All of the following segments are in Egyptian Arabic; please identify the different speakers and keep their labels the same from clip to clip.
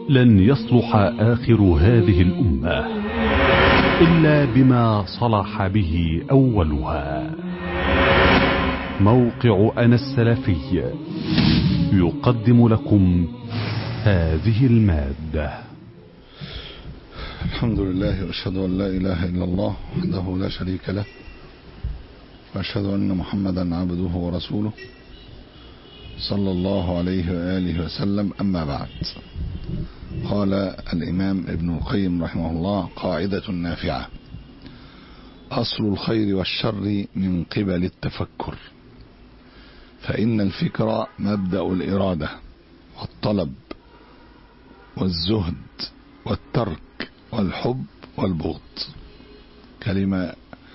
Speaker 1: لن يصلح آخر هذه الأمة إلا بما صلح به أولها موقع أنا السلفي يقدم لكم هذه المادة
Speaker 2: الحمد لله واشهد ان لا اله الا الله وحده لا شريك له واشهد ان محمدا عبده ورسوله صلى الله عليه واله وسلم اما بعد قال الامام ابن القيم رحمه الله قاعده نافعه اصل الخير والشر من قبل التفكر فان الفكر مبدا الاراده والطلب والزهد والترك والحب والبغض كلمة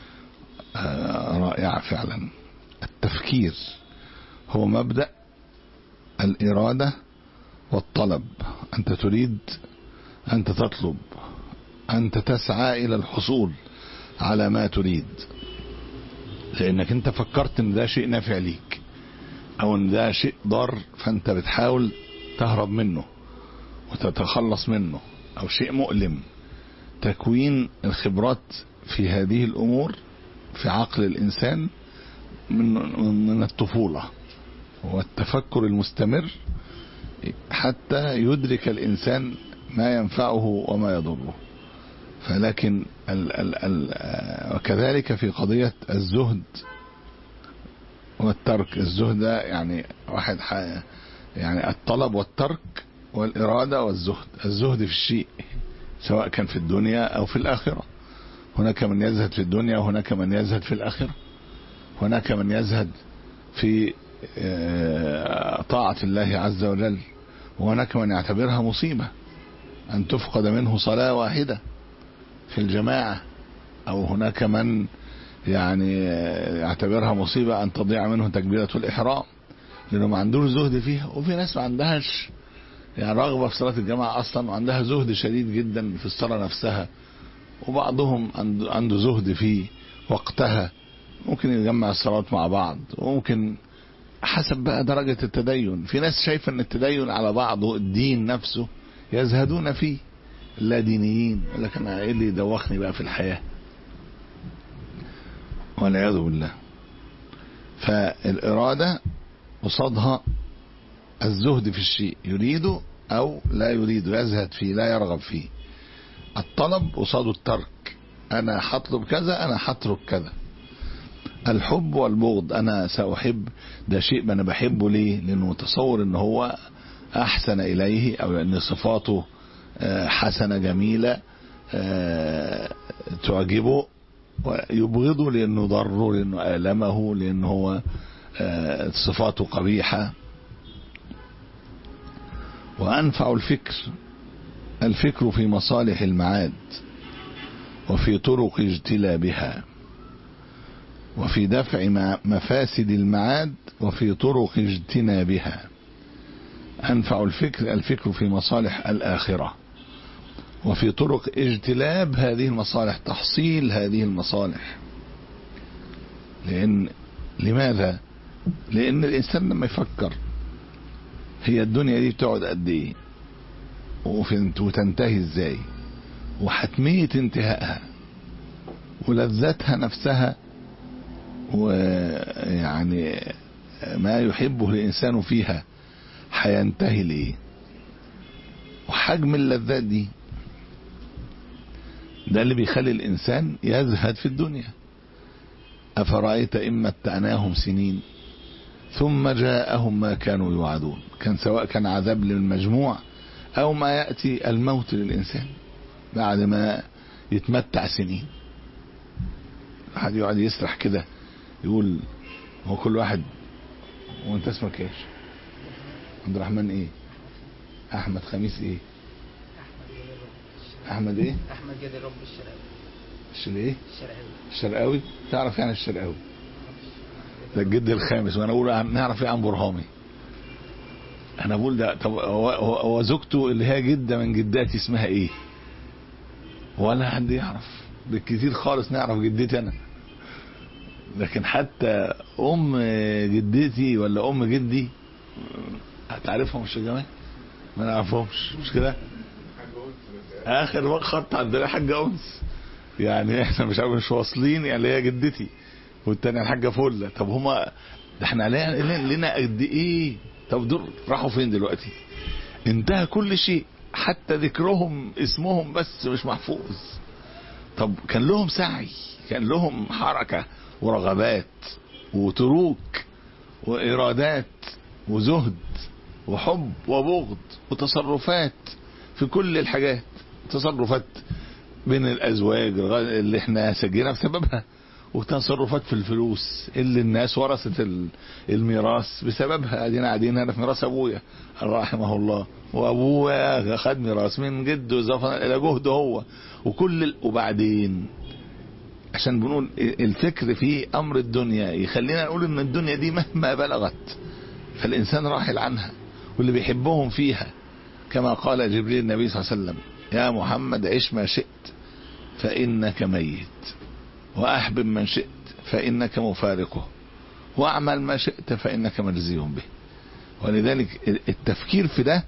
Speaker 2: رائعة فعلا التفكير هو مبدأ الإرادة والطلب أنت تريد أنت تطلب أنت تسعى إلى الحصول على ما تريد لأنك أنت فكرت أن ده شيء نافع ليك أو أن ده شيء ضار فأنت بتحاول تهرب منه وتتخلص منه أو شيء مؤلم تكوين الخبرات في هذه الأمور في عقل الإنسان من من الطفولة والتفكر المستمر حتى يدرك الإنسان ما ينفعه وما يضره فلكن ال ال ال وكذلك في قضية الزهد والترك الزهد يعني واحد يعني الطلب والترك والإرادة والزهد الزهد في الشيء سواء كان في الدنيا أو في الآخرة هناك من يزهد في الدنيا وهناك من يزهد في الآخرة هناك من يزهد في طاعة الله عز وجل وهناك من يعتبرها مصيبة أن تفقد منه صلاة واحدة في الجماعة أو هناك من يعني يعتبرها مصيبة أن تضيع منه تكبيرة الإحرام لأنه ما عندوش زهد فيها وفي ناس ما عندهاش يعني رغبة في صلاة الجماعة أصلا وعندها زهد شديد جدا في الصلاة نفسها وبعضهم عنده زهد في وقتها ممكن يجمع الصلاة مع بعض وممكن حسب بقى درجة التدين في ناس شايفة ان التدين على بعضه الدين نفسه يزهدون فيه لا دينيين يقول لك انا ايه اللي يدوخني بقى في الحياة والعياذ بالله فالإرادة قصادها الزهد في الشيء يريده أو لا يريده يزهد فيه لا يرغب فيه الطلب قصاده الترك أنا هطلب كذا أنا هترك كذا الحب والبغض أنا سأحب ده شيء أنا بحبه ليه لأنه متصور أنه هو أحسن إليه أو أن صفاته حسنة جميلة تعجبه ويبغضه لأنه ضره لأنه آلمه لأنه هو صفاته قبيحة وأنفع الفكر الفكر في مصالح المعاد وفي طرق اجتلابها وفي دفع مفاسد المعاد وفي طرق اجتنابها أنفع الفكر الفكر في مصالح الآخرة وفي طرق اجتلاب هذه المصالح تحصيل هذه المصالح لأن لماذا لأن الإنسان لما يفكر هي الدنيا دي بتقعد قد ايه وتنتهي ازاي وحتمية انتهائها ولذاتها نفسها ويعني ما يحبه الإنسان فيها هينتهي لإيه وحجم اللذات دي ده اللي بيخلي الإنسان يزهد في الدنيا أفرأيت إن متعناهم سنين ثم جاءهم ما كانوا يوعدون كان سواء كان عذاب للمجموع أو ما يأتي الموت للإنسان بعد ما يتمتع سنين حد يقعد يسرح كده يقول هو كل واحد وانت اسمك ايش عبد الرحمن ايه احمد خميس ايه احمد ايه
Speaker 3: احمد جاد الرب الشرقاوي
Speaker 2: الشل ايه
Speaker 3: الشرقاوي
Speaker 2: الشرقاوي تعرف يعني الشرقاوي ده الجد الخامس وانا اقول عن- نعرف ايه عن برهامي انا بقول ده طب هو- هو هو زوجته اللي هي جده من جداتي اسمها ايه ولا حد يعرف بالكثير خالص نعرف جدتي انا لكن حتى ام جدتي ولا ام جدي هتعرفهم مش يا جماعه ما نعرفهمش مش كده اخر خط عندنا حاجه انس يعني احنا مش عارف مش واصلين يعني هي جدتي والتانية الحاجه فله طب هما ده احنا علينا لنا قد ايه طب دول راحوا فين دلوقتي انتهى كل شيء حتى ذكرهم اسمهم بس مش محفوظ طب كان لهم سعي كان لهم حركة ورغبات وتروك وإرادات وزهد وحب وبغض وتصرفات في كل الحاجات تصرفات بين الأزواج اللي احنا سجينا بسببها وتصرفات في الفلوس اللي الناس ورثت الميراث بسببها ادينا قاعدين هنا في ميراث ابويا رحمه الله وابويا خد ميراث من جده اضافه الى جهده هو وكل ال... وبعدين عشان بنقول الفكر في امر الدنيا يخلينا نقول ان الدنيا دي مهما بلغت فالانسان راحل عنها واللي بيحبهم فيها كما قال جبريل النبي صلى الله عليه وسلم يا محمد عش ما شئت فانك ميت واحبب من شئت فانك مفارقه واعمل ما شئت فانك مجزي به ولذلك التفكير في ده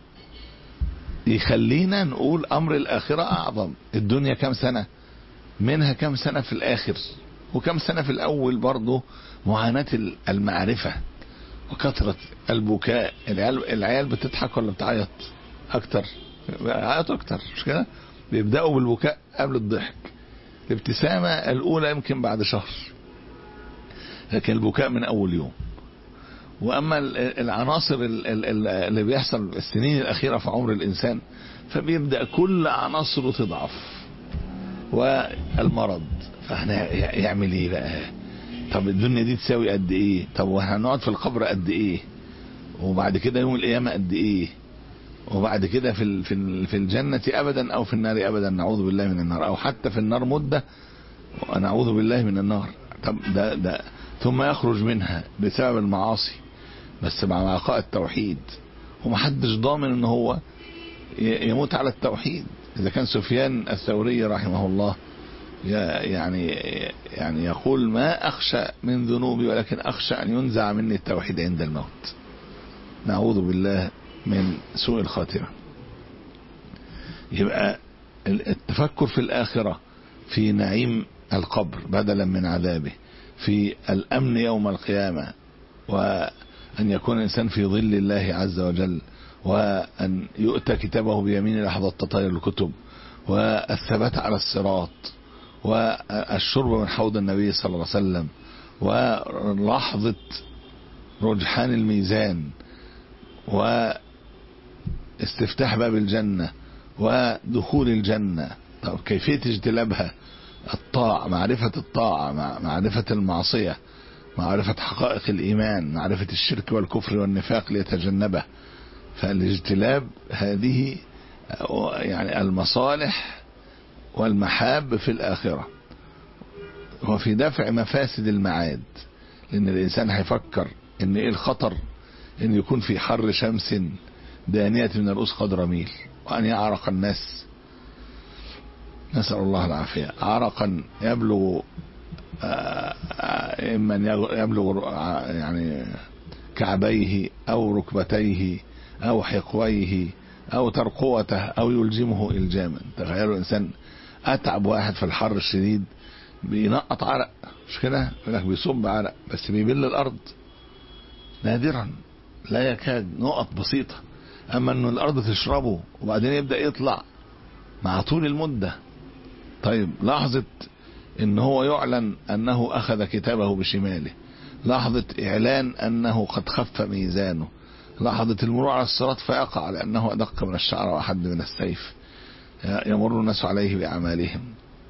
Speaker 2: يخلينا نقول امر الاخره اعظم الدنيا كم سنه منها كم سنه في الاخر وكم سنه في الاول برضه معاناه المعرفه وكثره البكاء العيال العيال بتضحك ولا بتعيط اكتر بيعيطوا اكتر مش كده بيبداوا بالبكاء قبل الضحك الابتسامة الأولى يمكن بعد شهر لكن البكاء من أول يوم وأما العناصر اللي بيحصل السنين الأخيرة في عمر الإنسان فبيبدأ كل عناصره تضعف والمرض فاحنا يعمل ايه بقى طب الدنيا دي تساوي قد ايه طب وهنقعد في القبر قد ايه وبعد كده يوم القيامة قد ايه وبعد كده في في في الجنة أبدا أو في النار أبدا نعوذ بالله من النار أو حتى في النار مدة ونعوذ بالله من النار طب ده ده ثم يخرج منها بسبب المعاصي بس مع بقاء التوحيد ومحدش ضامن ان هو يموت على التوحيد اذا كان سفيان الثوري رحمه الله يعني يعني يقول ما اخشى من ذنوبي ولكن اخشى ان ينزع مني التوحيد عند الموت نعوذ بالله من سوء الخاتمة يبقى التفكر في الآخرة في نعيم القبر بدلا من عذابه في الأمن يوم القيامة وأن يكون الإنسان في ظل الله عز وجل وأن يؤتى كتابه بيمين لحظة تطاير الكتب والثبات على الصراط والشرب من حوض النبي صلى الله عليه وسلم ولحظة رجحان الميزان و استفتاح باب الجنة ودخول الجنة طب كيفية اجتلابها الطاعة معرفة الطاعة معرفة المعصية معرفة حقائق الإيمان معرفة الشرك والكفر والنفاق ليتجنبه فالاجتلاب هذه يعني المصالح والمحاب في الآخرة وفي دفع مفاسد المعاد لأن الإنسان هيفكر إن إيه الخطر إن يكون في حر شمس دانية من الرؤوس قدر ميل وأن يعرق الناس نسأل الله العافية عرقا يبلغ إما يبلغ يعني كعبيه أو ركبتيه أو حقويه أو ترقوته أو يلجمه إلجاما تخيلوا الإنسان أتعب واحد في الحر الشديد بينقط عرق مش كده يقول لك بيصب عرق بس بيبل الأرض نادرا لا يكاد نقط بسيطة أما أنه الأرض تشربه وبعدين يبدأ يطلع مع طول المدة طيب لحظة ان هو يعلن انه اخذ كتابه بشماله لحظة اعلان انه قد خف ميزانه لحظة المرور على الصراط فيقع لانه ادق من الشعر واحد من السيف يمر الناس عليه باعمالهم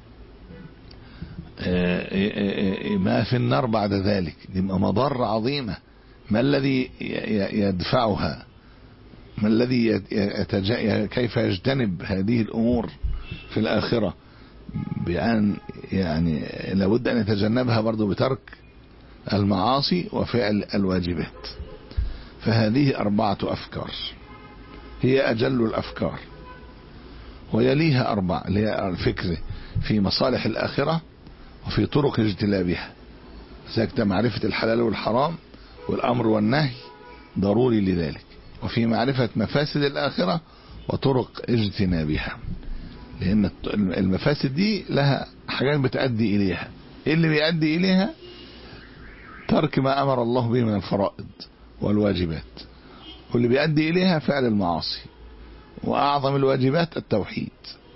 Speaker 2: ما في النار بعد ذلك دي مضرة عظيمة ما الذي يدفعها ما الذي يتجا... كيف يجتنب هذه الامور في الاخره بأن يعني لابد أن يتجنبها برضو بترك المعاصي وفعل الواجبات فهذه أربعة أفكار هي أجل الأفكار ويليها أربع اللي هي الفكر في مصالح الآخرة وفي طرق اجتلابها ذلك معرفة الحلال والحرام والأمر والنهي ضروري لذلك وفي معرفة مفاسد الآخرة وطرق اجتنابها لان المفاسد دي لها حاجات بتؤدي اليها ايه اللي بيؤدي اليها ترك ما امر الله به من الفرائض والواجبات واللي بيؤدي اليها فعل المعاصي واعظم الواجبات التوحيد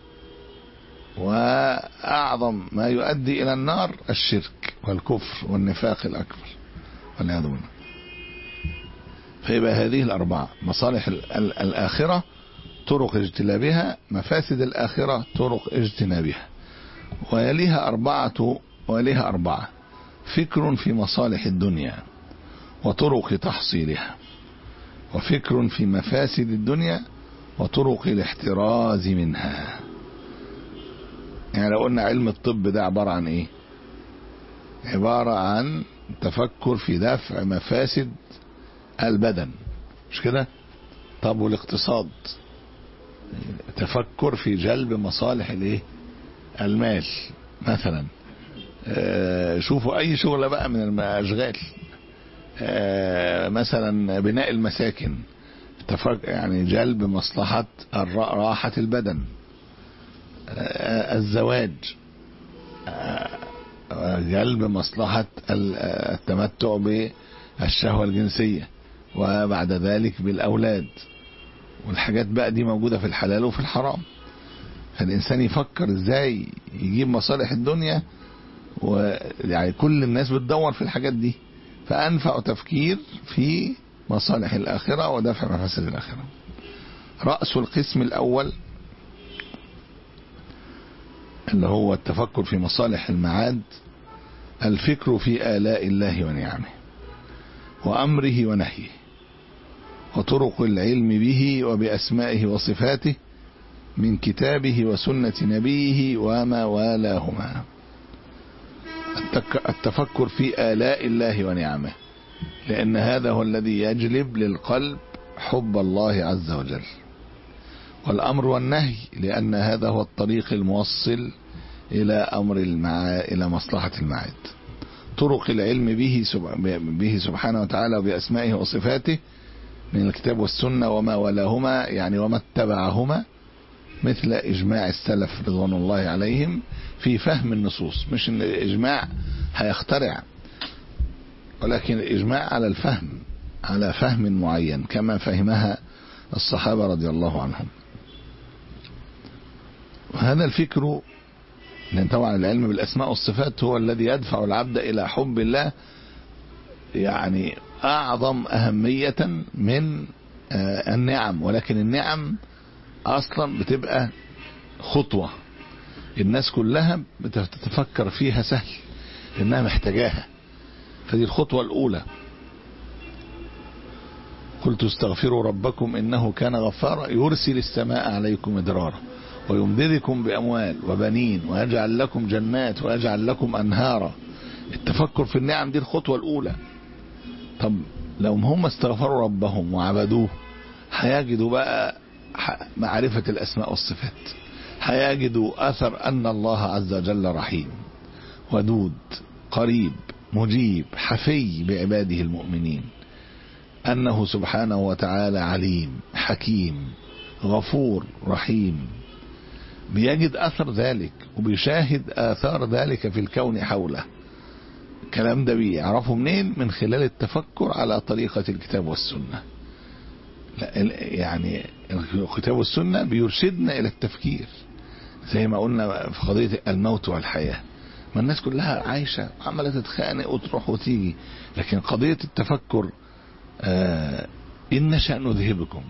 Speaker 2: واعظم ما يؤدي الى النار الشرك والكفر والنفاق الاكبر والعياذ بالله فيبقى هذه الاربعه مصالح الاخره طرق اجتنابها مفاسد الاخره طرق اجتنابها ويليها اربعه ويليها اربعه فكر في مصالح الدنيا وطرق تحصيلها وفكر في مفاسد الدنيا وطرق الاحتراز منها يعني لو قلنا علم الطب ده عبارة عن ايه عبارة عن تفكر في دفع مفاسد البدن مش كده طب والاقتصاد تفكر في جلب مصالح الايه المال مثلا آه شوفوا اي شغلة بقى من الاشغال آه مثلا بناء المساكن يعني جلب مصلحة راحة البدن الزواج جلب مصلحة التمتع بالشهوة الجنسية وبعد ذلك بالأولاد والحاجات بقى دي موجودة في الحلال وفي الحرام فالإنسان يفكر إزاي يجيب مصالح الدنيا ويعني كل الناس بتدور في الحاجات دي فأنفع تفكير في مصالح الآخرة ودفع مفاسد الآخرة رأس القسم الأول اللي هو التفكر في مصالح المعاد الفكر في آلاء الله ونعمه وأمره ونهيه وطرق العلم به وبأسمائه وصفاته من كتابه وسنة نبيه وما والاهما التفكر في آلاء الله ونعمه لأن هذا هو الذي يجلب للقلب حب الله عز وجل والأمر والنهي لأن هذا هو الطريق الموصل إلى أمر المعا... إلى مصلحة المعاد طرق العلم به سب... به سبحانه وتعالى وبأسمائه وصفاته من الكتاب والسنة وما ولاهما يعني وما اتبعهما مثل إجماع السلف رضوان الله عليهم في فهم النصوص مش إن الإجماع هيخترع ولكن الإجماع على الفهم على فهم معين كما فهمها الصحابة رضي الله عنهم وهذا الفكر لأن طبعا العلم بالأسماء والصفات هو الذي يدفع العبد إلى حب الله يعني أعظم أهمية من النعم ولكن النعم أصلا بتبقى خطوة الناس كلها بتتفكر فيها سهل إنها محتاجاها فدي الخطوة الأولى قلت استغفروا ربكم إنه كان غفارا يرسل السماء عليكم مدرارا ويمددكم بأموال وبنين ويجعل لكم جنات ويجعل لكم أنهارا التفكر في النعم دي الخطوة الأولى طب لو هم استغفروا ربهم وعبدوه هيجدوا بقى معرفة الأسماء والصفات هيجدوا أثر أن الله عز وجل رحيم ودود قريب مجيب حفي بعباده المؤمنين أنه سبحانه وتعالى عليم حكيم غفور رحيم بيجد أثر ذلك وبيشاهد آثار ذلك في الكون حوله الكلام ده بيعرفه منين من خلال التفكر على طريقة الكتاب والسنة يعني الكتاب والسنة بيرشدنا إلى التفكير زي ما قلنا في قضية الموت والحياة ما الناس كلها عايشة عمالة تتخانق وتروح وتيجي لكن قضية التفكر آه إن نشأ نذهبكم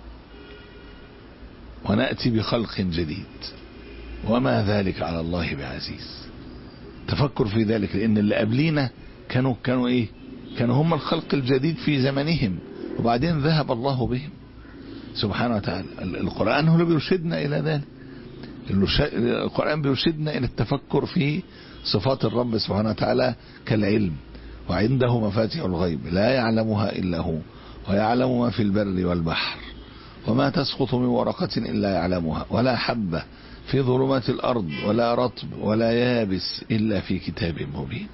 Speaker 2: ونأتي بخلق جديد وما ذلك على الله بعزيز تفكر في ذلك لأن اللي قبلينا كانوا كانوا إيه كانوا هم الخلق الجديد في زمنهم وبعدين ذهب الله بهم سبحانه وتعالى القرآن هو اللي بيرشدنا إلى ذلك القرآن بيرشدنا إلى التفكر في صفات الرب سبحانه وتعالى كالعلم وعنده مفاتيح الغيب لا يعلمها إلا هو ويعلم ما في البر والبحر وما تسقط من ورقة إلا يعلمها ولا حبة في ظلمات الأرض ولا رطب ولا يابس إلا في كتاب مبين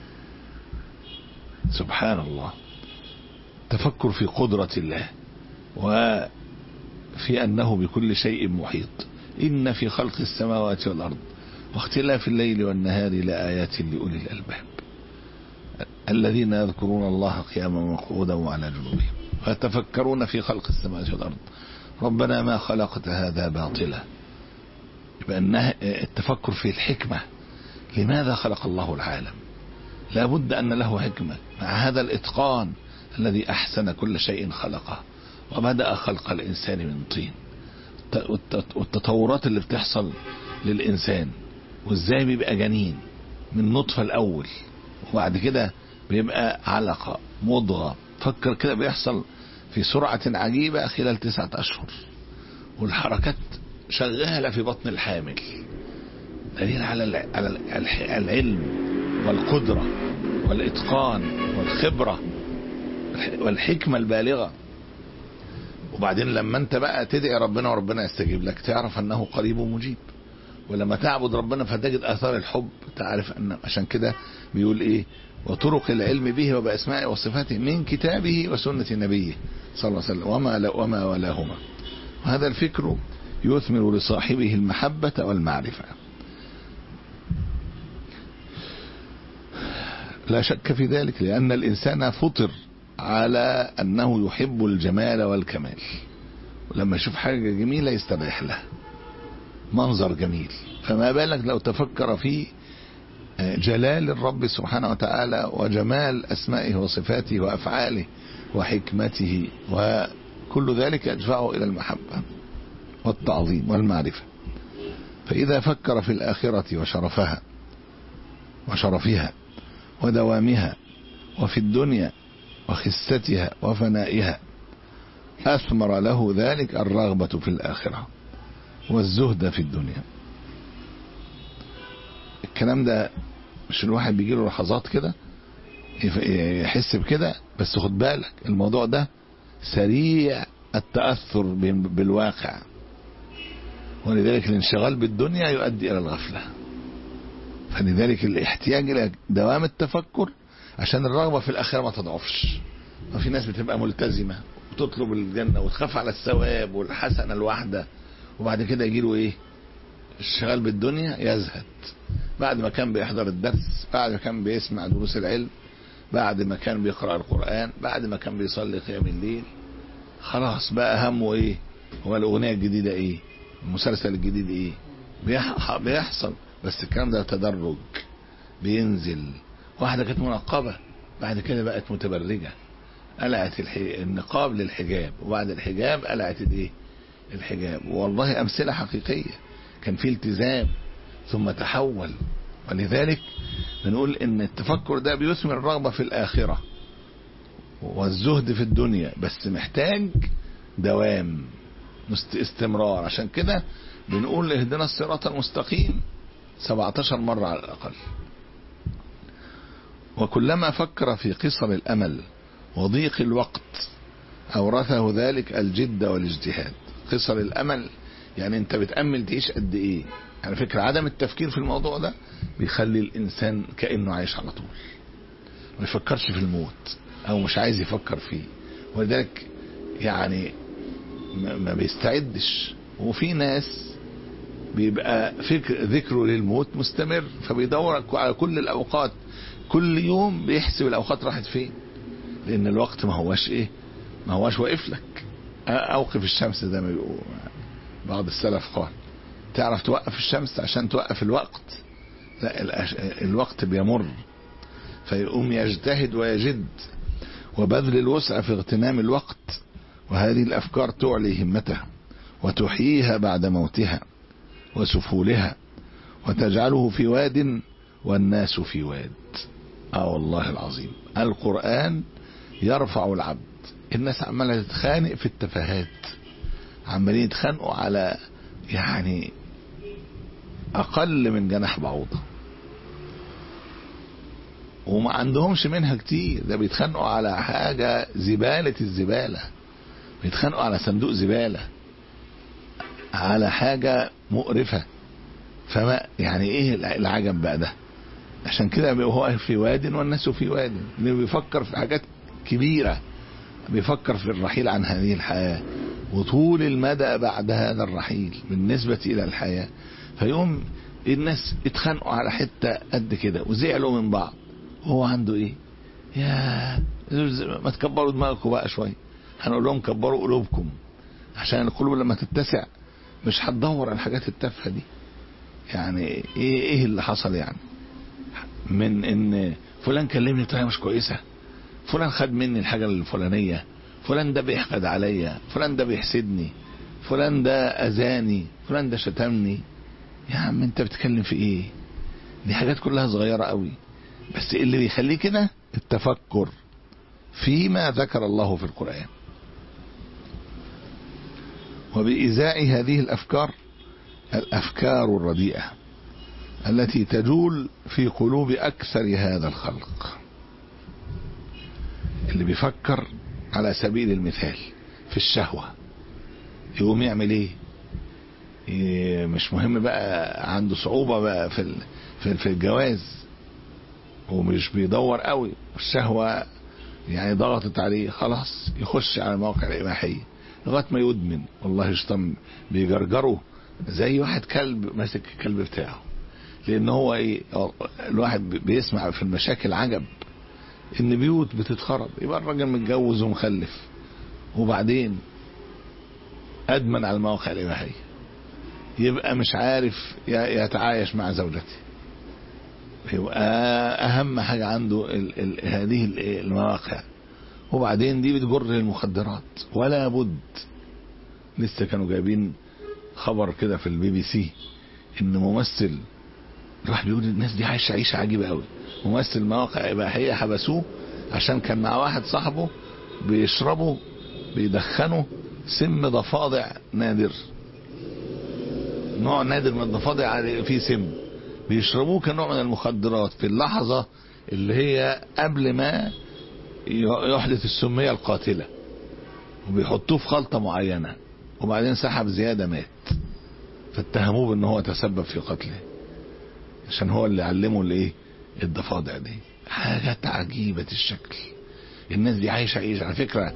Speaker 2: سبحان الله تفكر في قدرة الله وفي أنه بكل شيء محيط إن في خلق السماوات والأرض واختلاف الليل والنهار لآيات لأولي الألباب الذين يذكرون الله قياما وقعودا وعلى جنوبهم ويتفكرون في خلق السماوات والأرض ربنا ما خلقت هذا باطلا يبقى النه- التفكر في الحكمة لماذا خلق الله العالم لا بد أن له حكمة مع هذا الإتقان الذي أحسن كل شيء خلقه وبدأ خلق الإنسان من طين والت- والتطورات اللي بتحصل للإنسان وإزاي بيبقى جنين من نطفة الأول وبعد كده بيبقى علقة مضغة فكر كده بيحصل في سرعة عجيبة خلال تسعة أشهر والحركات شغالة في بطن الحامل دليل على الع- على الع- العلم والقدرة والإتقان والخبرة والحكمة البالغة وبعدين لما انت بقى تدعي ربنا وربنا يستجيب لك تعرف انه قريب مجيب ولما تعبد ربنا فتجد اثار الحب تعرف ان عشان كده بيقول ايه وطرق العلم به وباسمائه وصفاته من كتابه وسنه نبيه صلى الله عليه وسلم وما لا وما ولاهما وهذا الفكر يثمر لصاحبه المحبه والمعرفه لا شك في ذلك لان الانسان فطر على انه يحب الجمال والكمال ولما يشوف حاجه جميله يستريح لها منظر جميل فما بالك لو تفكر في جلال الرب سبحانه وتعالى وجمال أسمائه وصفاته وأفعاله وحكمته وكل ذلك يدفعه إلى المحبة والتعظيم والمعرفة فإذا فكر في الآخرة وشرفها وشرفها ودوامها وفي الدنيا وخستها وفنائها أثمر له ذلك الرغبة في الآخرة والزهد في الدنيا الكلام ده مش الواحد بيجي له لحظات كده يحس بكده بس خد بالك الموضوع ده سريع التأثر بالواقع ولذلك الانشغال بالدنيا يؤدي إلى الغفلة فلذلك الاحتياج إلى دوام التفكر عشان الرغبة في الآخرة ما تضعفش وفي ناس بتبقى ملتزمة وتطلب الجنة وتخاف على الثواب والحسنة الواحدة وبعد كده يجي له ايه الشغال بالدنيا يزهد بعد ما كان بيحضر الدرس بعد ما كان بيسمع دروس العلم بعد ما كان بيقرأ القرآن بعد ما كان بيصلي قيام الليل خلاص بقى همه ايه هو الأغنية الجديدة ايه المسلسل الجديد ايه بيحصل بس الكلام ده تدرج بينزل واحدة كانت منقبة بعد كده بقت متبرجة قلعت النقاب للحجاب وبعد الحجاب قلعت الايه الحجاب والله أمثلة حقيقية كان في التزام ثم تحول ولذلك بنقول ان التفكر ده بيثمر الرغبة في الآخرة والزهد في الدنيا بس محتاج دوام استمرار عشان كده بنقول اهدنا الصراط المستقيم 17 مرة على الأقل وكلما فكر في قصر الأمل وضيق الوقت أورثه ذلك الجد والاجتهاد قصر الأمل يعني أنت بتأمل تعيش قد إيه على فكرة عدم التفكير في الموضوع ده بيخلي الإنسان كأنه عايش على طول ما يفكرش في الموت أو مش عايز يفكر فيه ولذلك يعني ما بيستعدش وفي ناس بيبقى فكر ذكره للموت مستمر فبيدور على كل الأوقات كل يوم بيحسب الأوقات راحت فين لأن الوقت ما هواش إيه ما هواش واقف لك أوقف الشمس ده ما بيقول بعض السلف قال تعرف توقف الشمس عشان توقف الوقت لا الوقت بيمر فيقوم يجتهد ويجد وبذل الوسع في اغتنام الوقت وهذه الأفكار تعلي همته وتحييها بعد موتها وسفولها وتجعله في واد والناس في واد اه والله العظيم القرآن يرفع العبد الناس عمالة تتخانق في التفاهات عمالين يتخانقوا على يعني أقل من جناح بعوضة وما عندهمش منها كتير ده بيتخانقوا على حاجة زبالة الزبالة بيتخانقوا على صندوق زبالة على حاجة مقرفة فما يعني ايه العجب بقى ده عشان كده هو في واد والناس في واد اللي بيفكر في حاجات كبيرة بيفكر في الرحيل عن هذه الحياة وطول المدى بعد هذا الرحيل بالنسبة إلى الحياة فيوم الناس اتخانقوا على حتة قد كده وزعلوا من بعض وهو عنده ايه يا ما تكبروا دماغكم بقى شوية هنقول لهم كبروا قلوبكم عشان القلوب لما تتسع مش هتدور على الحاجات التافهة دي يعني ايه ايه اللي حصل يعني من ان فلان كلمني بطريقه مش كويسه فلان خد مني الحاجه الفلانيه فلان ده بيحقد عليا فلان ده بيحسدني فلان ده اذاني فلان ده شتمني يا عم انت بتتكلم في ايه دي حاجات كلها صغيره قوي بس اللي بيخليه كده التفكر فيما ذكر الله في القران وبإزاء هذه الأفكار الأفكار الرديئة التي تجول في قلوب أكثر هذا الخلق اللي بيفكر على سبيل المثال في الشهوة يقوم يعمل ايه إيه مش مهم بقى عنده صعوبة بقى في في في الجواز ومش بيدور قوي الشهوة يعني ضغطت عليه خلاص يخش على المواقع الإباحية لغاية ما يدمن والله الشيطان بيجرجره زي واحد كلب ماسك الكلب بتاعه لان هو ايه الواحد بيسمع في المشاكل عجب ان بيوت بتتخرب يبقى الراجل متجوز ومخلف وبعدين ادمن على المواقع الاباحيه يبقى مش عارف يتعايش مع زوجته يبقى اهم حاجه عنده ال ال هذه المواقع وبعدين دي بتجر للمخدرات ولا بد لسه كانوا جايبين خبر كده في البي بي سي ان ممثل الواحد بيقول الناس دي عايشه عيشه عجيبه قوي ممثل مواقع اباحيه حبسوه عشان كان مع واحد صاحبه بيشربوا بيدخنوا سم ضفادع نادر نوع نادر من الضفادع فيه سم بيشربوه كنوع من المخدرات في اللحظه اللي هي قبل ما يحدث السميه القاتله وبيحطوه في خلطه معينه وبعدين سحب زياده مات فاتهموه بان هو تسبب في قتله عشان هو اللي علمه الايه الضفادع دي حاجات عجيبة الشكل الناس دي عايشة عيش على فكرة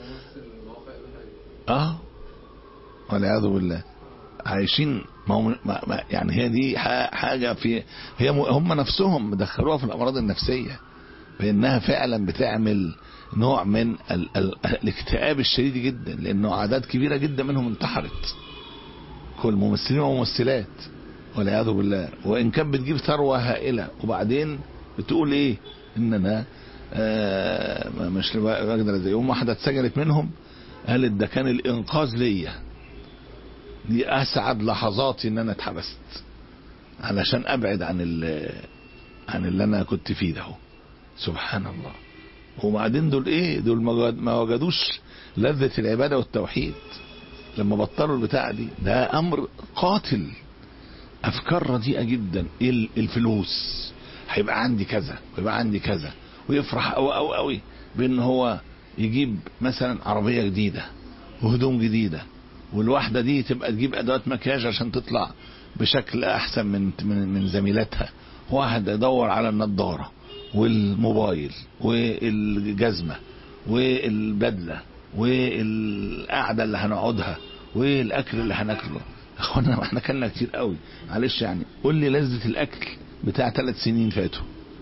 Speaker 2: اه والعياذ بالله عايشين ما هم ما يعني هي دي حاجة في هي هم نفسهم دخلوها في الأمراض النفسية بأنها فعلا بتعمل نوع من ال ال الاكتئاب الشديد جدا لأنه أعداد كبيرة جدا منهم انتحرت كل ممثلين وممثلات والعياذ بالله وان كان بتجيب ثروه هائله وبعدين بتقول ايه ان انا آه مش بقدر زي يوم واحده اتسجنت منهم قالت ده كان الانقاذ ليا دي اسعد لحظاتي ان انا اتحبست علشان ابعد عن عن اللي انا كنت فيه ده سبحان الله وبعدين دول ايه دول ما وجدوش لذة العبادة والتوحيد لما بطلوا البتاع دي ده امر قاتل افكار رديئه جدا الفلوس هيبقى عندي كذا ويبقى عندي كذا ويفرح قوي قوي قوي بان هو يجيب مثلا عربيه جديده وهدوم جديده والواحده دي تبقى تجيب ادوات مكياج عشان تطلع بشكل احسن من من من زميلاتها واحد يدور على النضاره والموبايل والجزمه والبدله والقعده اللي هنقعدها والاكل اللي هناكله اخوانا احنا كلنا كتير قوي معلش يعني قول لي لذة الاكل بتاع ثلاث سنين فاتوا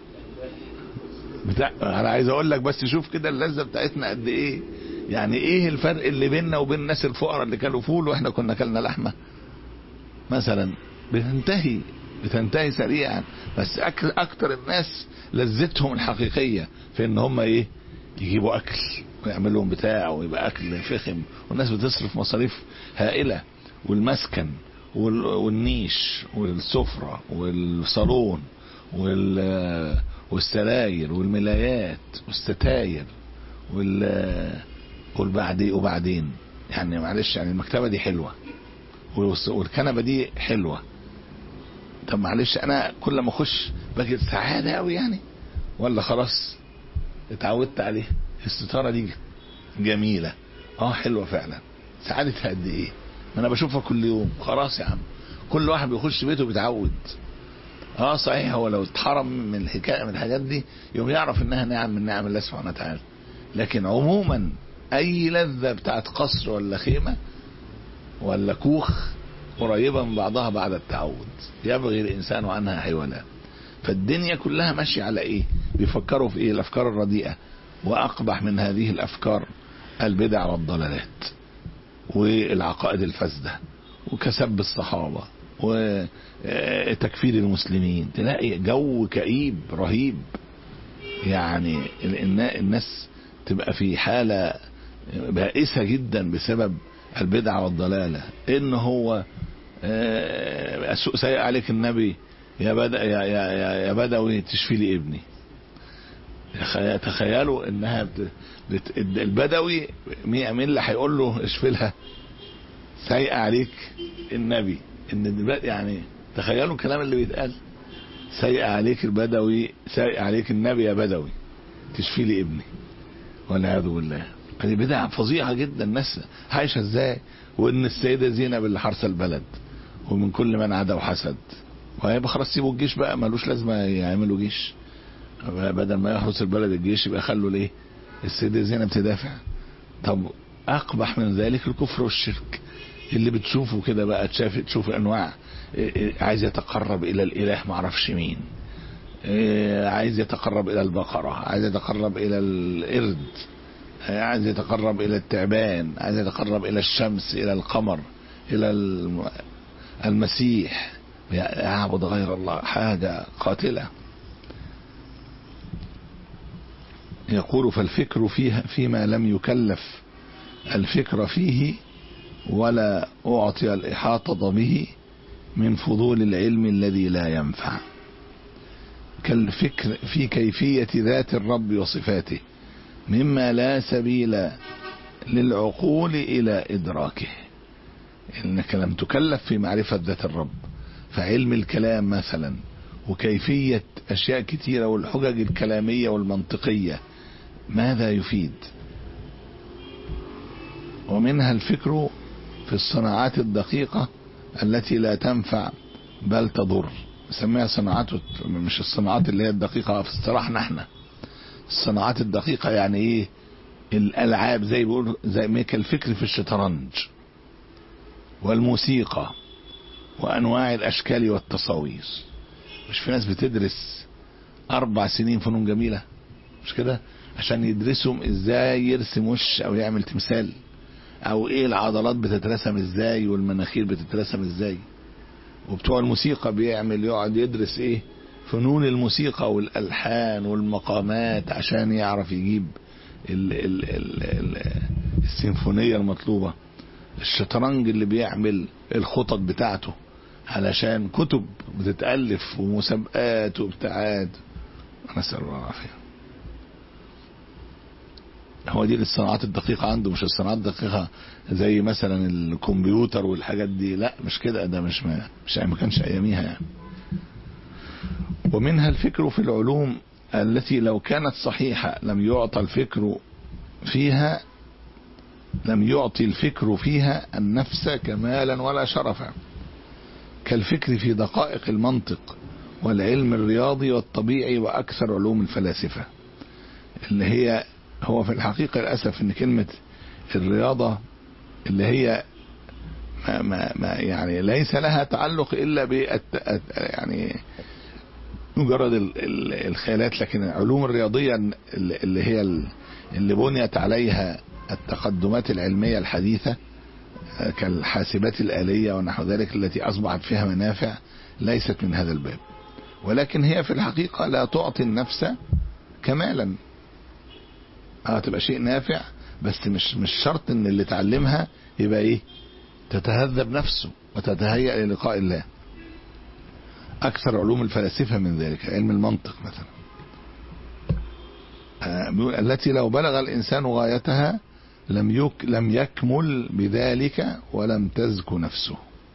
Speaker 2: بتاع انا عايز اقول لك بس شوف كده اللذة بتاعتنا قد ايه يعني ايه الفرق اللي بيننا وبين الناس الفقراء اللي كانوا فول واحنا كنا كلنا لحمة مثلا بتنتهي بتنتهي سريعا بس أكل اكتر الناس لذتهم الحقيقية في ان هم ايه يجيبوا اكل ويعمل لهم بتاع ويبقى اكل فخم والناس بتصرف مصاريف هائله والمسكن والنيش والسفرة والصالون والسراير والملايات والستاير والبعد وبعدين يعني معلش يعني المكتبة دي حلوة والكنبة دي حلوة طب معلش انا كل ما اخش بجد سعادة قوي يعني ولا خلاص اتعودت عليه الستارة دي جميلة اه حلوة فعلا سعادتها قد ايه ما انا بشوفها كل يوم خلاص يا عم كل واحد بيخش بيته بيتعود اه صحيح هو لو اتحرم من الحكايه من الحاجات دي يوم يعرف انها نعم من نعم الله سبحانه وتعالى لكن عموما اي لذه بتاعت قصر ولا خيمه ولا كوخ قريبة من بعضها بعد التعود يبغي الإنسان عنها حيولا فالدنيا كلها ماشية على إيه بيفكروا في إيه الأفكار الرديئة وأقبح من هذه الأفكار البدع والضلالات والعقائد الفاسدة وكسب الصحابة وتكفير المسلمين تلاقي جو كئيب رهيب يعني الناس تبقى في حالة بائسة جدا بسبب البدع والضلالة ان هو سيء عليك النبي يا بدا يا يا يا بدوي تشفي لي ابني تخيلوا انها بت... بت... البدوي مين اللي هيقول له اشفي لها سيء عليك النبي ان يعني تخيلوا الكلام اللي بيتقال سيء عليك البدوي سيء عليك النبي يا بدوي تشفي لي ابني والعياذ بالله هذه بدع فظيعه جدا الناس عايشه ازاي وان السيده زينب اللي حارسه البلد ومن كل من عدا وحسد وهيبقى خلاص سيبوا الجيش بقى ملوش لازمه يعملوا جيش بدل ما يحرس البلد الجيش يبقى خلوا ليه السيده زينب تدافع طب اقبح من ذلك الكفر والشرك اللي بتشوفه كده بقى تشاف تشوف انواع عايز يتقرب الى الاله معرفش مين عايز يتقرب الى البقره عايز يتقرب الى القرد عايز يتقرب الى التعبان عايز يتقرب الى الشمس الى القمر الى المسيح يعبد غير الله حاجة قاتلة يقول فالفكر فيها فيما لم يكلف الفكر فيه ولا أعطي الإحاطة به من فضول العلم الذي لا ينفع كالفكر في كيفية ذات الرب وصفاته مما لا سبيل للعقول إلى إدراكه إنك لم تكلف في معرفة ذات الرب فعلم الكلام مثلا وكيفية أشياء كثيرة والحجج الكلامية والمنطقية ماذا يفيد ومنها الفكر في الصناعات الدقيقة التي لا تنفع بل تضر نسميها صناعات مش الصناعات اللي هي الدقيقة في اصطلاحنا احنا الصناعات الدقيقة يعني ايه الالعاب زي بيقول زي ما الفكر في الشطرنج والموسيقى وانواع الاشكال والتصاوير مش في ناس بتدرس اربع سنين فنون جميله مش كده عشان يدرسهم ازاي يرسم وش او يعمل تمثال او ايه العضلات بتترسم ازاي والمناخير بتترسم ازاي وبتوع الموسيقى بيعمل يقعد يدرس ايه فنون الموسيقى والالحان والمقامات عشان يعرف يجيب ال ال ال ال السيمفونيه المطلوبه الشطرنج اللي بيعمل الخطط بتاعته علشان كتب بتتألف ومسابقات وبتاعات نسأل الله العافية هو دي الصناعات الدقيقة عنده مش الصناعات الدقيقة زي مثلا الكمبيوتر والحاجات دي لا مش كده ده مش ما مش ما كانش اياميها يعني ومنها الفكر في العلوم التي لو كانت صحيحة لم يعطى الفكر فيها لم يعطي الفكر فيها النفس كمالا ولا شرفا كالفكر في دقائق المنطق والعلم الرياضي والطبيعي وأكثر علوم الفلاسفة اللي هي هو في الحقيقة للأسف إن كلمة الرياضة اللي هي ما ما ما يعني ليس لها تعلق إلا ب يعني مجرد الخيالات لكن العلوم الرياضية اللي هي اللي بنيت عليها التقدمات العلمية الحديثة كالحاسبات الآلية ونحو ذلك التي أصبحت فيها منافع ليست من هذا الباب ولكن هي في الحقيقة لا تعطي النفس كمالا اه تبقى شيء نافع بس مش مش شرط ان اللي تعلمها يبقى ايه تتهذب نفسه وتتهيأ للقاء الله اكثر علوم الفلاسفة من ذلك علم المنطق مثلا آه التي لو بلغ الانسان غايتها لم يك لم يكمل بذلك ولم تزك نفسه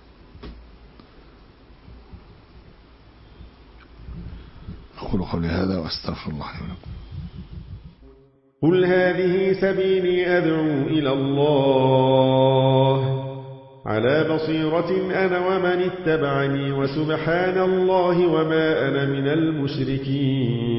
Speaker 2: أقول قولي هذا وأستغفر الله لي ولكم
Speaker 3: قل هذه سبيلي أدعو إلى الله على بصيرة أنا ومن اتبعني وسبحان الله وما أنا من المشركين